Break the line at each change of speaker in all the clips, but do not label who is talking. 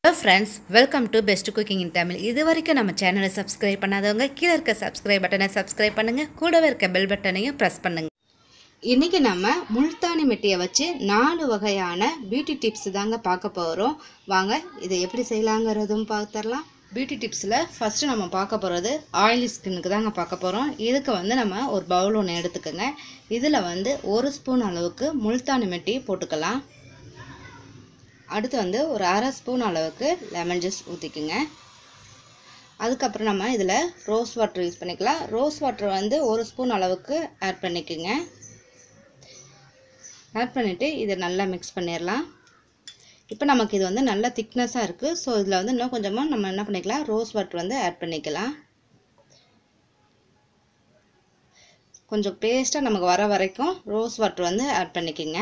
hello friends welcome to best cooking in Tamil இது வரைக்கும் நம்ம சேனலை சப்ஸ்கிரைப் பண்ணாதவங்க கீழே இருக்க சப்ஸ்கிரைப் பட்டனை சப்ஸ்கிரைப் பண்ணுங்கள் கூடவே இருக்க பெல் பட்டனையும் ப்ரெஸ் பண்ணுங்கள் இன்றைக்கி நம்ம முல்தானி மெட்டியை வச்சு நாலு வகையான பியூட்டி டிப்ஸ் தாங்க பார்க்க போகிறோம் வாங்க இதை எப்படி செய்யலாங்கிறதும் பார்த்துடலாம் பியூட்டி டிப்ஸில் ஃபஸ்ட்டு நம்ம பார்க்க போகிறது ஆயிலி ஸ்கின்னுக்கு தாங்க பார்க்க போகிறோம் இதுக்கு வந்து நம்ம ஒரு பவுல் ஒன்று எடுத்துக்கோங்க இதில் வந்து ஒரு ஸ்பூன் அளவுக்கு முல்தானி மெட்டி போட்டுக்கலாம் அடுத்து வந்து ஒரு அரை ஸ்பூன் அளவுக்கு லெமன் ஜூஸ் ஊற்றிக்குங்க அதுக்கப்புறம் நம்ம இதில் ரோஸ் வாட்டர் யூஸ் பண்ணிக்கலாம் ரோஸ் வாட்டர் வந்து ஒரு ஸ்பூன் அளவுக்கு ஆட் பண்ணிக்கோங்க ஆட் பண்ணிவிட்டு இதை நல்லா மிக்ஸ் பண்ணிடலாம் இப்போ நமக்கு இது வந்து நல்ல திக்னஸாக இருக்குது ஸோ இதில் வந்து இன்னும் கொஞ்சமாக நம்ம என்ன பண்ணிக்கலாம் ரோஸ் வாட்டர் வந்து ஆட் பண்ணிக்கலாம் கொஞ்சம் பேஸ்ட்டாக நமக்கு வர வரைக்கும் ரோஸ் வாட்டர் வந்து ஆட் பண்ணிக்கோங்க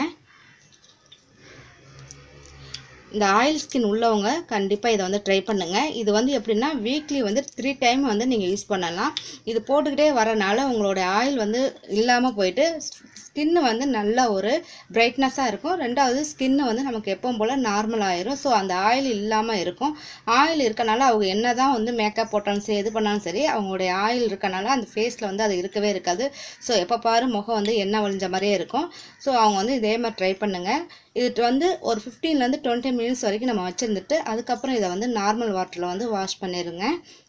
இந்த ஆயில் ஸ்கின் உள்ளவங்க கண்டிப்பாக இதை வந்து ட்ரை பண்ணுங்கள் இது வந்து எப்படின்னா வீக்லி வந்து த்ரீ டைம் வந்து நீங்கள் யூஸ் பண்ணலாம் இது போட்டுக்கிட்டே வரனால உங்களோட ஆயில் வந்து இல்லாமல் போயிட்டு ஸ்கின்னு வந்து நல்ல ஒரு பிரைட்னஸாக இருக்கும் ரெண்டாவது ஸ்கின்னு வந்து நமக்கு எப்பவும் போல் நார்மல் ஆயிரும் ஸோ அந்த ஆயில் இல்லாமல் இருக்கும் ஆயில் இருக்கனால அவங்க என்ன தான் வந்து மேக்கப் போட்டாலும் சரி எது பண்ணாலும் சரி அவங்களுடைய ஆயில் இருக்கனால அந்த ஃபேஸில் வந்து அது இருக்கவே இருக்காது ஸோ எப்போ பாரு முகம் வந்து எண்ணெய் வழிஞ்ச மாதிரியே இருக்கும் ஸோ அவங்க வந்து இதே மாதிரி ட்ரை பண்ணுங்கள் இது வந்து ஒரு ஃபிஃப்டீன்லேருந்து டுவெண்ட்டி மினிட்ஸ் வரைக்கும் நம்ம வச்சுருந்துட்டு அதுக்கப்புறம் இதை வந்து நார்மல் வாட்டரில் வந்து வாஷ் பண்ணிடுங்க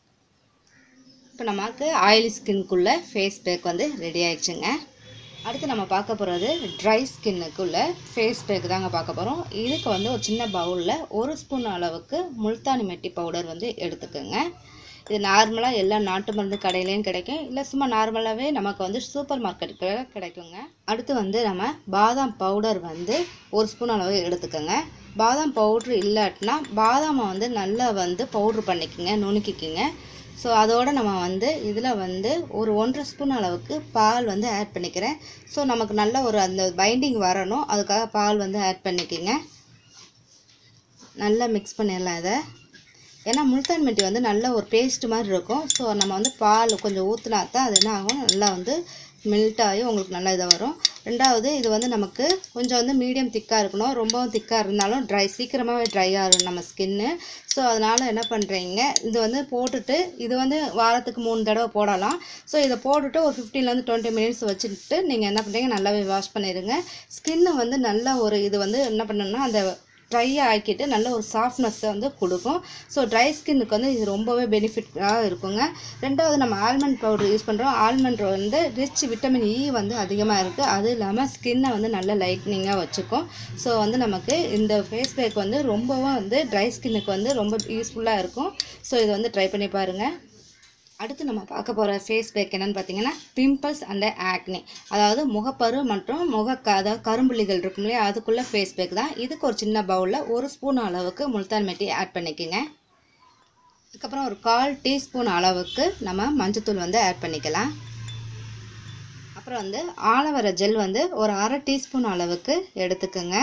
இப்போ நமக்கு ஆயிலி ஸ்கின்குள்ளே ஃபேஸ் பேக் வந்து ரெடி ஆயிடுச்சுங்க அடுத்து நம்ம பார்க்க போகிறது ட்ரை ஸ்கின்னுக்குள்ள ஃபேஸ் பேக் தாங்க பார்க்க போகிறோம் இதுக்கு வந்து ஒரு சின்ன பவுலில் ஒரு ஸ்பூன் அளவுக்கு முல்தானி மெட்டி பவுடர் வந்து எடுத்துக்கோங்க இது நார்மலாக எல்லா நாட்டு மருந்து கடையிலையும் கிடைக்கும் இல்லை சும்மா நார்மலாகவே நமக்கு வந்து சூப்பர் மார்க்கெட்டுக்கு கிடைக்குங்க அடுத்து வந்து நம்ம பாதாம் பவுடர் வந்து ஒரு ஸ்பூன் அளவு எடுத்துக்கோங்க பாதாம் பவுட்ரு இல்லாட்டினா பாதாமை வந்து நல்லா வந்து பவுட்ரு பண்ணிக்கோங்க நுணுக்கிக்கோங்க ஸோ அதோடு நம்ம வந்து இதில் வந்து ஒரு ஒன்றரை ஸ்பூன் அளவுக்கு பால் வந்து ஆட் பண்ணிக்கிறேன் ஸோ நமக்கு நல்ல ஒரு அந்த பைண்டிங் வரணும் அதுக்காக பால் வந்து ஆட் பண்ணிக்கோங்க நல்லா மிக்ஸ் பண்ணிடலாம் இதை ஏன்னா முல்தான் மெட்டி வந்து நல்ல ஒரு பேஸ்ட் மாதிரி இருக்கும் ஸோ நம்ம வந்து பால் கொஞ்சம் ஊற்றினா தான் அது என்ன ஆகும் நல்லா வந்து மெல்ட் ஆகி உங்களுக்கு நல்லா இதாக வரும் ரெண்டாவது இது வந்து நமக்கு கொஞ்சம் வந்து மீடியம் திக்காக இருக்கணும் ரொம்பவும் திக்காக இருந்தாலும் ட்ரை சீக்கிரமாகவே ட்ரை ஆகும் நம்ம ஸ்கின்னு ஸோ அதனால் என்ன பண்ணுறீங்க இது வந்து போட்டுட்டு இது வந்து வாரத்துக்கு மூணு தடவை போடலாம் ஸோ இதை போட்டுட்டு ஒரு ஃபிஃப்டீன்லேருந்து டுவெண்ட்டி மினிட்ஸ் வச்சுட்டு நீங்கள் என்ன பண்ணுறீங்க நல்லாவே வாஷ் பண்ணிடுங்க ஸ்கின்னு வந்து நல்ல ஒரு இது வந்து என்ன பண்ணணும்னா அந்த ட்ரை ஆக்கிட்டு நல்ல ஒரு சாஃப்ட்னஸ்ஸை வந்து கொடுக்கும் ஸோ ட்ரை ஸ்கின்னுக்கு வந்து இது ரொம்பவே பெனிஃபிட்டாக இருக்குங்க ரெண்டாவது நம்ம ஆல்மண்ட் பவுடர் யூஸ் பண்ணுறோம் ஆல்மண்ட் வந்து ரிச் விட்டமின் இ வந்து அதிகமாக இருக்குது அது இல்லாமல் ஸ்கின்னை வந்து நல்ல லைட்னிங்காக வச்சுக்கும் ஸோ வந்து நமக்கு இந்த ஃபேஸ் பேக் வந்து ரொம்பவும் வந்து ட்ரை ஸ்கின்னுக்கு வந்து ரொம்ப யூஸ்ஃபுல்லாக இருக்கும் ஸோ இதை வந்து ட்ரை பண்ணி பாருங்கள் அடுத்து நம்ம பார்க்க போகிற ஃபேஸ் பேக் என்னென்னு பார்த்தீங்கன்னா பிம்பிள்ஸ் அண்ட் ஆக்னி அதாவது முகப்பரு மற்றும் முக அதாவது கரும்புள்ளிகள் இருக்கும் இல்லையா அதுக்குள்ளே ஃபேஸ் பேக் தான் இதுக்கு ஒரு சின்ன பவுலில் ஒரு ஸ்பூன் அளவுக்கு முல்தான் மெட்டி ஆட் பண்ணிக்கோங்க அதுக்கப்புறம் ஒரு கால் டீஸ்பூன் அளவுக்கு நம்ம மஞ்சத்தூள் வந்து ஆட் பண்ணிக்கலாம் அப்புறம் வந்து ஆலவர ஜெல் வந்து ஒரு அரை டீஸ்பூன் அளவுக்கு எடுத்துக்கோங்க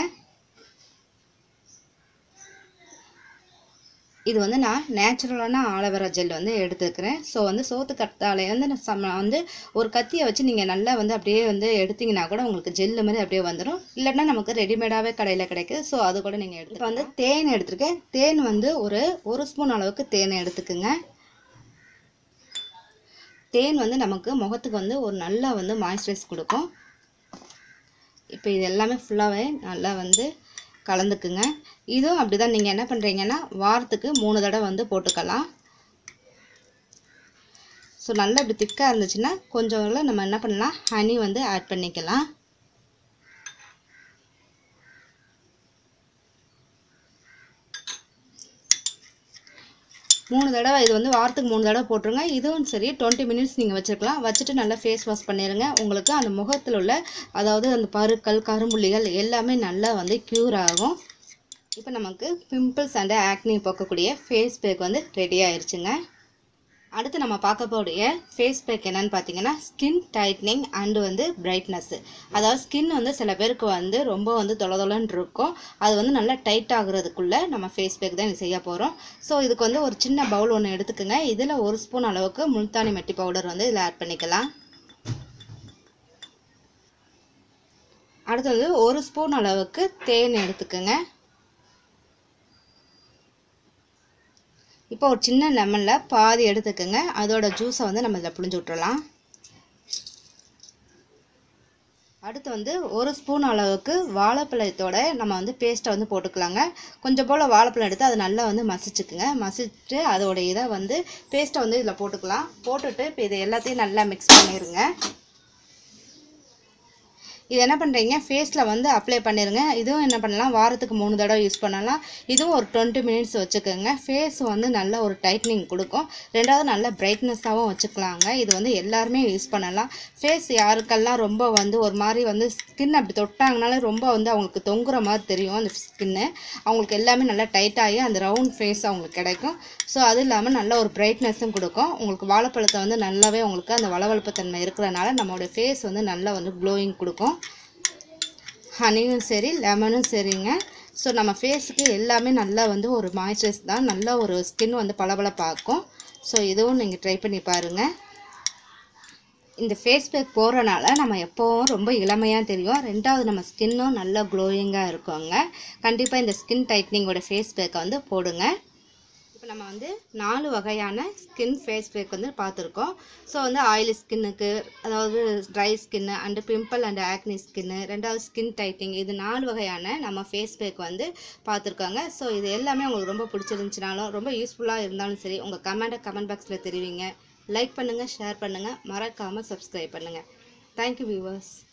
இது வந்து நான் நேச்சுரலான ஆலோவேரா ஜெல் வந்து எடுத்துக்கிறேன் ஸோ வந்து சோத்து கத்தாலே வந்து நம்ம வந்து ஒரு கத்தியை வச்சு நீங்கள் நல்லா வந்து அப்படியே வந்து எடுத்தீங்கன்னா கூட உங்களுக்கு ஜெல்லு மாதிரி அப்படியே வந்துடும் இல்லைன்னா நமக்கு ரெடிமேடாகவே கடையில் கிடைக்குது ஸோ அது கூட நீங்கள் எடுத்து இப்போ வந்து தேன் எடுத்துருக்கேன் தேன் வந்து ஒரு ஒரு ஸ்பூன் அளவுக்கு தேன் எடுத்துக்குங்க தேன் வந்து நமக்கு முகத்துக்கு வந்து ஒரு நல்லா வந்து மாய்ஸ்சரைஸ் கொடுக்கும் இப்போ இது எல்லாமே ஃபுல்லாகவே நல்லா வந்து கலந்துக்குங்க இதுவும் அப்படி தான் நீங்கள் என்ன பண்ணுறீங்கன்னா வாரத்துக்கு மூணு தடவை வந்து போட்டுக்கலாம் ஸோ நல்லா இப்படி திக்காக இருந்துச்சுன்னா கொஞ்சம் நம்ம என்ன பண்ணலாம் ஹனி வந்து ஆட் பண்ணிக்கலாம் மூணு தடவை இது வந்து வாரத்துக்கு மூணு தடவை போட்டுருங்க இதுவும் சரி டுவெண்ட்டி மினிட்ஸ் நீங்கள் வச்சுருக்கலாம் வச்சுட்டு நல்லா ஃபேஸ் வாஷ் பண்ணிடுங்க உங்களுக்கு அந்த முகத்தில் உள்ள அதாவது அந்த பருக்கள் கரும்புள்ளிகள் எல்லாமே நல்லா வந்து க்யூர் ஆகும் இப்போ நமக்கு பிம்பிள்ஸ் அண்ட் ஆக்னி போக்கக்கூடிய ஃபேஸ் பேக் வந்து ரெடி ஆயிடுச்சுங்க அடுத்து நம்ம பார்க்க போடைய ஃபேஸ் பேக் என்னன்னு பார்த்தீங்கன்னா ஸ்கின் டைட்னிங் அண்டு வந்து பிரைட்னஸ்ஸு அதாவது ஸ்கின் வந்து சில பேருக்கு வந்து ரொம்ப வந்து தொலைதொலன்னு இருக்கும் அது வந்து நல்லா டைட் ஆகுறதுக்குள்ளே நம்ம ஃபேஸ் பேக் தான் செய்ய போகிறோம் ஸோ இதுக்கு வந்து ஒரு சின்ன பவுல் ஒன்று எடுத்துக்கோங்க இதில் ஒரு ஸ்பூன் அளவுக்கு முல்தானி மெட்டி பவுடர் வந்து இதில் ஆட் பண்ணிக்கலாம் அடுத்தது ஒரு ஸ்பூன் அளவுக்கு தேன் எடுத்துக்கோங்க இப்போ ஒரு சின்ன லெமனில் பாதி எடுத்துக்கோங்க அதோட ஜூஸை வந்து நம்ம இதில் புழிஞ்சு விட்டுறலாம் அடுத்து வந்து ஒரு ஸ்பூன் அளவுக்கு வாழைப்பழத்தோட நம்ம வந்து பேஸ்ட்டை வந்து போட்டுக்கலாங்க கொஞ்சம் போல் வாழைப்பழம் எடுத்து அதை நல்லா வந்து மசிச்சுக்குங்க மசிச்சுட்டு அதோட இதை வந்து பேஸ்ட்டை வந்து இதில் போட்டுக்கலாம் போட்டுட்டு இப்போ இதை எல்லாத்தையும் நல்லா மிக்ஸ் பண்ணிடுங்க இது என்ன பண்ணுறீங்க ஃபேஸில் வந்து அப்ளை பண்ணிடுங்க இதுவும் என்ன பண்ணலாம் வாரத்துக்கு மூணு தடவை யூஸ் பண்ணலாம் இதுவும் ஒரு டுவெண்ட்டி மினிட்ஸ் வச்சுக்கோங்க ஃபேஸ் வந்து நல்ல ஒரு டைட்னிங் கொடுக்கும் ரெண்டாவது நல்ல பிரைட்னஸாகவும் வச்சுக்கலாங்க இது வந்து எல்லாருமே யூஸ் பண்ணலாம் ஃபேஸ் யாருக்கெல்லாம் ரொம்ப வந்து ஒரு மாதிரி வந்து ஸ்கின் அப்படி தொட்டாங்கனாலே ரொம்ப வந்து அவங்களுக்கு தொங்குற மாதிரி தெரியும் அந்த ஸ்கின்னு அவங்களுக்கு எல்லாமே நல்லா டைட்டாகி அந்த ரவுண்ட் ஃபேஸ் அவங்களுக்கு கிடைக்கும் ஸோ அது இல்லாமல் நல்ல ஒரு பிரைட்னஸும் கொடுக்கும் உங்களுக்கு வாழைப்பழத்தை வந்து நல்லாவே உங்களுக்கு அந்த வளவளப்புத்தன்மை இருக்கிறனால நம்மளோட ஃபேஸ் வந்து நல்லா வந்து க்ளோயிங் கொடுக்கும் ஹனியும் சரி லெமனும் சரிங்க ஸோ நம்ம ஃபேஸுக்கு எல்லாமே நல்லா வந்து ஒரு மாய்ஸ்சரைஸ் தான் நல்ல ஒரு ஸ்கின் வந்து பளபளப்பாக்கும் ஸோ இதுவும் நீங்கள் ட்ரை பண்ணி பாருங்கள் இந்த ஃபேஸ் பேக் போடுறனால நம்ம எப்போவும் ரொம்ப இளமையாக தெரியும் ரெண்டாவது நம்ம ஸ்கின்னும் நல்லா க்ளோயிங்காக இருக்குங்க கண்டிப்பாக இந்த ஸ்கின் டைட்னிங்கோட ஃபேஸ் பேக்கை வந்து போடுங்க இப்போ நம்ம வந்து நாலு வகையான ஸ்கின் ஃபேஸ் பேக் வந்து பார்த்துருக்கோம் ஸோ வந்து ஆயிலி ஸ்கின்னுக்கு அதாவது dry skin and pimple and acne skin ரெண்டாவது ஸ்கின் டைட்டிங் இது நாலு வகையான நம்ம ஃபேஸ் பேக் வந்து பார்த்துருக்காங்க ஸோ இது எல்லாமே உங்களுக்கு ரொம்ப பிடிச்சிருந்துச்சுனாலும் ரொம்ப யூஸ்ஃபுல்லாக இருந்தாலும் சரி உங்கள் கமெண்ட்டை கமெண்ட் பாக்ஸில் தெரிவிங்க லைக் பண்ணுங்கள் ஷேர் பண்ணுங்கள் மறக்காமல் சப்ஸ்கிரைப் பண்ணுங்கள் தேங்க்யூ வியூவர்ஸ்